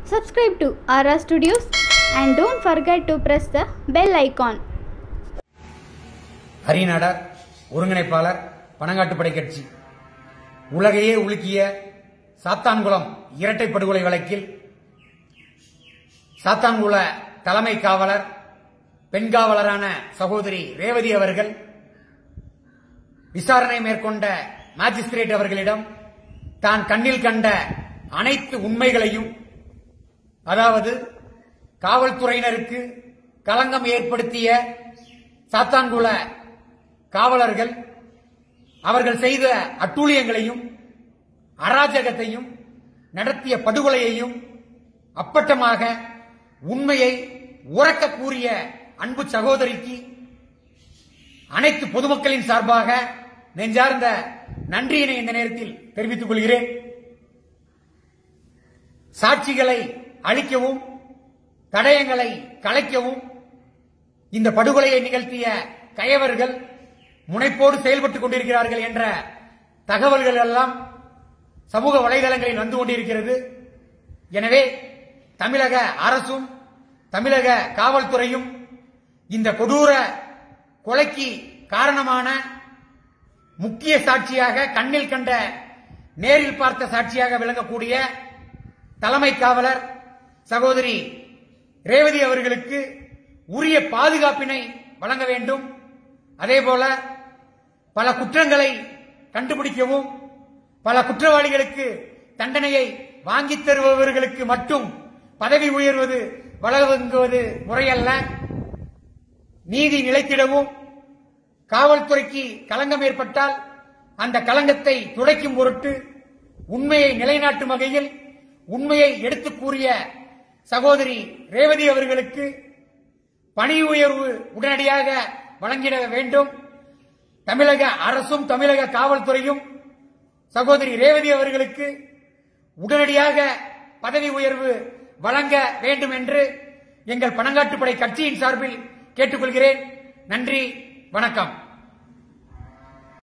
Subscribe to Ara Studios and don't forget to press the bell icon. Hari Nadar ஒருங்கிணைப்பாளர் பனங்காட்டுப்படை கட்சி உலகையே உலுக்கிய சாத்தான்குளம் இரட்டை படுகொலை வழக்கில் சாத்தான்குள தலைமை காவலர் பெண் காவலரான சகோதரி ரேவதி அவர்கள் விசாரணை மேற்கொண்ட மாஜிஸ்திரேட் அவர்களிடம் தான் கண்ணில் கண்ட அனைத்து உண்மைகளையும் அதாவது காவல்துறையினருக்கு களங்கம் ஏற்படுத்திய சாத்தான்குள காவலர்கள் அவர்கள் செய்த அட்டூழியங்களையும் அராஜகத்தையும் நடத்திய படுகொலையையும் அப்பட்டமாக உண்மையை உறக்க கூறிய அன்பு சகோதரிக்கு அனைத்து பொதுமக்களின் சார்பாக நெஞ்சார்ந்த நன்றியினை இந்த நேரத்தில் தெரிவித்துக் கொள்கிறேன் சாட்சிகளை அழிக்கவும் தடயங்களை கலைக்கவும் இந்த படுகொலையை நிகழ்த்திய கயவர்கள் முனைப்போடு செயல்பட்டுக் கொண்டிருக்கிறார்கள் என்ற தகவல்கள் எல்லாம் சமூக வலைதளங்களில் வந்து கொண்டிருக்கிறது எனவே தமிழக அரசும் தமிழக காவல்துறையும் இந்த கொடூர கொலைக்கு காரணமான முக்கிய சாட்சியாக கண்ணில் கண்ட நேரில் பார்த்த சாட்சியாக விளங்கக்கூடிய தலைமை காவலர் சகோதரி ரேவதி அவர்களுக்கு உரிய பாதுகாப்பினை வழங்க வேண்டும் அதேபோல பல குற்றங்களை கண்டுபிடிக்கவும் பல குற்றவாளிகளுக்கு தண்டனையை வாங்கித் தருபவர்களுக்கு மட்டும் பதவி உயர்வது வழங்குவது முறையல்ல நீதி நிலைத்திடவும் காவல்துறைக்கு களங்கம் ஏற்பட்டால் அந்த களங்கத்தை துடைக்கும் பொருட்டு உண்மையை நிலைநாட்டும் வகையில் உண்மையை எடுத்துக் கூறிய சகோதரி ரேவதி அவர்களுக்கு பணி உயர்வு உடனடியாக வழங்கிட வேண்டும் தமிழக அரசும் தமிழக காவல்துறையும் சகோதரி ரேவதி அவர்களுக்கு உடனடியாக பதவி உயர்வு வழங்க வேண்டும் என்று எங்கள் பனங்காட்டுப்படை கட்சியின் சார்பில் கேட்டுக்கொள்கிறேன் நன்றி வணக்கம்